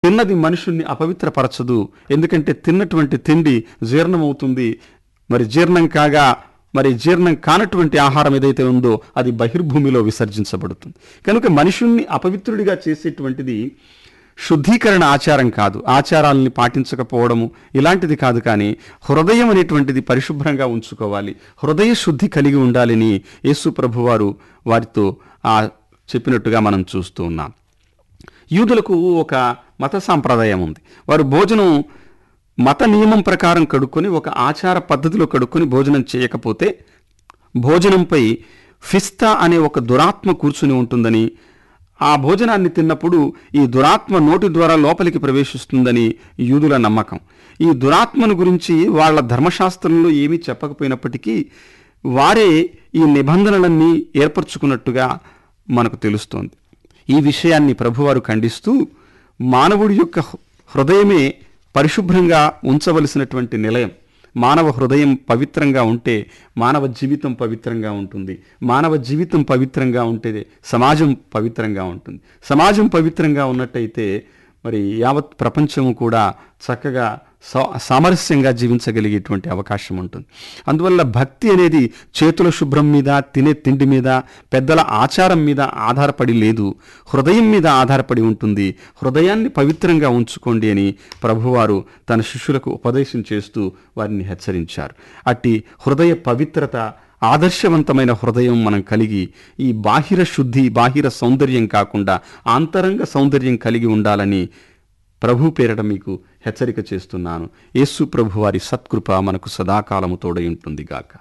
తిన్నది మనుషుల్ని అపవిత్రపరచదు ఎందుకంటే తిన్నటువంటి తిండి జీర్ణమవుతుంది మరి జీర్ణం కాగా మరి జీర్ణం కానటువంటి ఆహారం ఏదైతే ఉందో అది బహిర్భూమిలో విసర్జించబడుతుంది కనుక మనుషుల్ని అపవిత్రుడిగా చేసేటువంటిది శుద్ధీకరణ ఆచారం కాదు ఆచారాలని పాటించకపోవడము ఇలాంటిది కాదు కానీ హృదయం అనేటువంటిది పరిశుభ్రంగా ఉంచుకోవాలి హృదయ శుద్ధి కలిగి ఉండాలని యేసు ప్రభువారు వారితో ఆ చెప్పినట్టుగా మనం చూస్తూ ఉన్నాం యూదులకు ఒక మత సాంప్రదాయం ఉంది వారు భోజనం మత నియమం ప్రకారం కడుక్కొని ఒక ఆచార పద్ధతిలో కడుక్కొని భోజనం చేయకపోతే భోజనంపై ఫిస్తా అనే ఒక దురాత్మ కూర్చుని ఉంటుందని ఆ భోజనాన్ని తిన్నప్పుడు ఈ దురాత్మ నోటి ద్వారా లోపలికి ప్రవేశిస్తుందని యూదుల నమ్మకం ఈ దురాత్మను గురించి వాళ్ళ ధర్మశాస్త్రంలో ఏమీ చెప్పకపోయినప్పటికీ వారే ఈ నిబంధనలన్నీ ఏర్పరచుకున్నట్టుగా మనకు తెలుస్తోంది ఈ విషయాన్ని ప్రభువారు ఖండిస్తూ మానవుడి యొక్క హృదయమే పరిశుభ్రంగా ఉంచవలసినటువంటి నిలయం మానవ హృదయం పవిత్రంగా ఉంటే మానవ జీవితం పవిత్రంగా ఉంటుంది మానవ జీవితం పవిత్రంగా ఉంటే సమాజం పవిత్రంగా ఉంటుంది సమాజం పవిత్రంగా ఉన్నట్టయితే మరి యావత్ ప్రపంచము కూడా చక్కగా సా సామరస్యంగా జీవించగలిగేటువంటి అవకాశం ఉంటుంది అందువల్ల భక్తి అనేది చేతుల శుభ్రం మీద తినే తిండి మీద పెద్దల ఆచారం మీద ఆధారపడి లేదు హృదయం మీద ఆధారపడి ఉంటుంది హృదయాన్ని పవిత్రంగా ఉంచుకోండి అని ప్రభువారు తన శిష్యులకు ఉపదేశం చేస్తూ వారిని హెచ్చరించారు అట్టి హృదయ పవిత్రత ఆదర్శవంతమైన హృదయం మనం కలిగి ఈ బాహిర శుద్ధి బాహిర సౌందర్యం కాకుండా ఆంతరంగ సౌందర్యం కలిగి ఉండాలని ప్రభు పేరట మీకు హెచ్చరిక చేస్తున్నాను యేసు ప్రభు వారి సత్కృప మనకు సదాకాలము తోడై ఉంటుంది గాక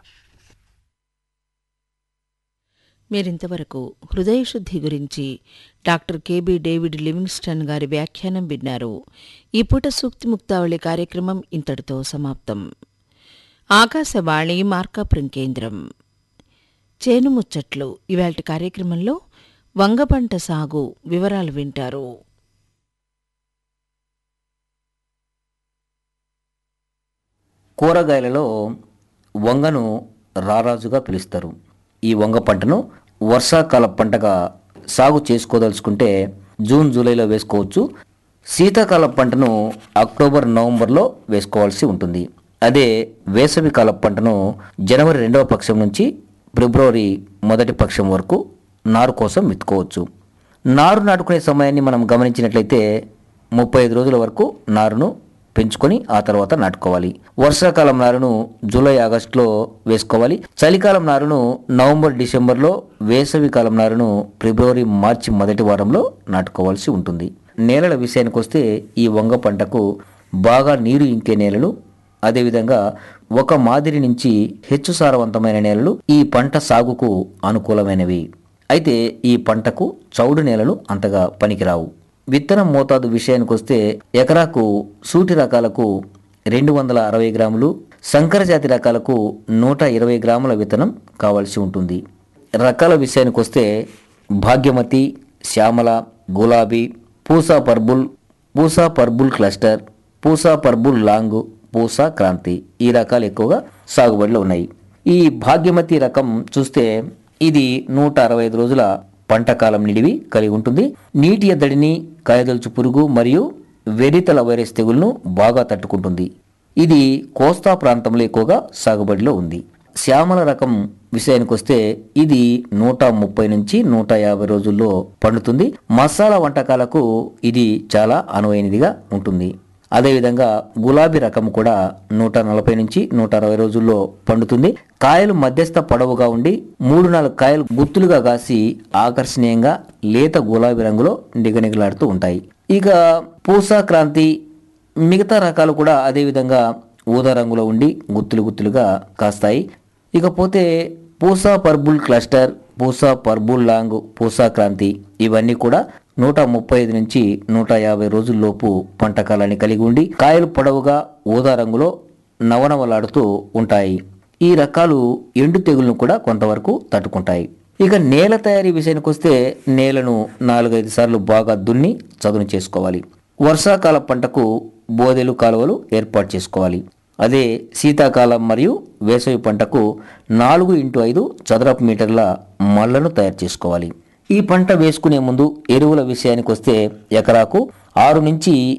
మీరింతవరకు హృదయశుద్ధి గురించి డాక్టర్ కెబి డేవిడ్ లివింగ్స్టన్ గారి వ్యాఖ్యానం విన్నారు ఈ పూట సూక్తి ముక్తావళి కార్యక్రమం ఇంతటితో సమాప్తం ఆకాశవాణి మార్కాపురం కేంద్రం చేను ముచ్చట్లు ఇవాల్టి కార్యక్రమంలో వంగపంట సాగు వివరాలు వింటారు కూరగాయలలో వంగను రారాజుగా పిలుస్తారు ఈ వంగ పంటను వర్షాకాల పంటగా సాగు చేసుకోదలుచుకుంటే జూన్ జూలైలో వేసుకోవచ్చు శీతాకాల పంటను అక్టోబర్ నవంబర్లో వేసుకోవాల్సి ఉంటుంది అదే వేసవి కాల పంటను జనవరి రెండవ పక్షం నుంచి ఫిబ్రవరి మొదటి పక్షం వరకు నారు కోసం విత్తుకోవచ్చు నారు నాటుకునే సమయాన్ని మనం గమనించినట్లయితే ముప్పై ఐదు రోజుల వరకు నారును పెంచుకొని ఆ తర్వాత నాటుకోవాలి వర్షాకాలం నారును జూలై ఆగస్టులో వేసుకోవాలి చలికాలం నారును నవంబర్ డిసెంబర్లో వేసవి కాలం నారును ఫిబ్రవరి మార్చి మొదటి వారంలో నాటుకోవాల్సి ఉంటుంది నేలల విషయానికి వస్తే ఈ వంగ పంటకు బాగా నీరు ఇంకే నేలలు అదేవిధంగా ఒక మాదిరి నుంచి హెచ్చు సారవంతమైన నేలలు ఈ పంట సాగుకు అనుకూలమైనవి అయితే ఈ పంటకు చౌడు నేలలు అంతగా పనికిరావు విత్తనం మోతాదు విషయానికి వస్తే ఎకరాకు సూటి రకాలకు రెండు వందల అరవై గ్రాములు సంకర జాతి రకాలకు నూట ఇరవై గ్రాముల విత్తనం కావాల్సి ఉంటుంది రకాల విషయానికి వస్తే Bhagyamati Shyamala Gulabi Pusa purple Pusa purple cluster Pusa purple long Pusa Kranti ఈ రకాలు ఎక్కువగా సాగుబడిలో ఉన్నాయి ఈ భాగ్యమతి రకం చూస్తే ఇది నూట అరవై ఐదు రోజుల పంట కాలం నిడివి కలిగి ఉంటుంది నీటి ఎద్దడిని కాయదలుచు పురుగు మరియు వెరితల వైరస్ తెగులను బాగా తట్టుకుంటుంది ఇది కోస్తా ప్రాంతంలో ఎక్కువగా సాగుబడిలో ఉంది శ్యామల రకం విషయానికి వస్తే ఇది నూట ముప్పై నుంచి నూట యాభై రోజుల్లో పండుతుంది మసాలా వంటకాలకు ఇది చాలా అనువైనదిగా ఉంటుంది అదేవిధంగా గులాబీ రకం కూడా నూట నలభై నుంచి నూట అరవై రోజుల్లో పండుతుంది కాయలు మధ్యస్థ పొడవుగా ఉండి మూడు నాలుగు కాయలు గుత్తులుగా కాసి ఆకర్షణీయంగా లేత గులాబీ రంగులో నిగనిగలాడుతూ ఉంటాయి ఇక పూసా క్రాంతి మిగతా రకాలు కూడా అదేవిధంగా ఊదా రంగులో ఉండి గుత్తులు గుత్తులుగా కాస్తాయి ఇకపోతే Pusa purple cluster Pusa purple long Pusa Kranti ఇవన్నీ కూడా నూట ముప్పై ఐదు నుంచి నూట యాభై రోజుల్లోపు పంట కాలాన్ని కలిగి ఉండి కాయలు పొడవుగా ఊదా రంగులో నవనవలాడుతూ ఉంటాయి ఈ రకాలు ఎండు తెగులను కూడా కొంతవరకు తట్టుకుంటాయి ఇక నేల తయారీ విషయానికి వస్తే నేలను నాలుగైదు సార్లు బాగా దున్ని చదును చేసుకోవాలి వర్షాకాల పంటకు బోదెలు కాలువలు ఏర్పాటు చేసుకోవాలి అదే శీతాకాలం మరియు వేసవి పంటకు నాలుగు ఇంటూ ఐదు చదరపు మీటర్ల మళ్లను తయారు చేసుకోవాలి ఈ పంట వేసుకునే ముందు ఎరువుల విషయానికి వస్తే ఎకరాకు ఆరు నుంచి